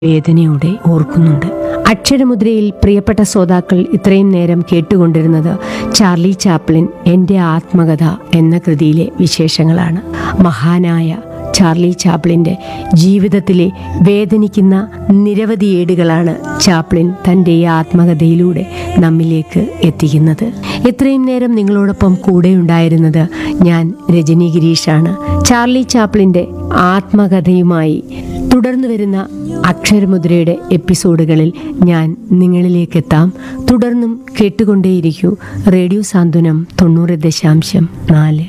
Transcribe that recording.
വേദനയോടെ ഓർക്കുന്നുണ്ട് അക്ഷരമുദ്രയിൽ പ്രിയപ്പെട്ട ശ്രോതാക്കൾ ഇത്രയും നേരം കേട്ടുകൊണ്ടിരുന്നത് ചാർലി ചാപ്ലിൻ എൻ്റെ ആത്മകഥ എന്ന കൃതിയിലെ വിശേഷങ്ങളാണ് മഹാനായ ചാർലി ചാപ്ലിൻ്റെ ജീവിതത്തിലെ വേദനിക്കുന്ന നിരവധി ഏടുകളാണ് ചാപ്ലിൻ തൻ്റെ ഈ ആത്മകഥയിലൂടെ നമ്മിലേക്ക് എത്തിക്കുന്നത് ഇത്രയും നേരം നിങ്ങളോടൊപ്പം കൂടെ ഉണ്ടായിരുന്നത് ഞാൻ രജനി ഗിരീഷാണ് ചാർലി ചാപ്ലിൻ്റെ ആത്മകഥയുമായി തുടർന്നു വരുന്ന അക്ഷരമുദ്രയുടെ എപ്പിസോഡുകളിൽ ഞാൻ നിങ്ങളിലേക്ക് എത്താം തുടർന്നും കേട്ടുകൊണ്ടേയിരിക്കൂ റേഡിയോ സാന്ത്വനം തൊണ്ണൂറ് ദശാംശം നാല്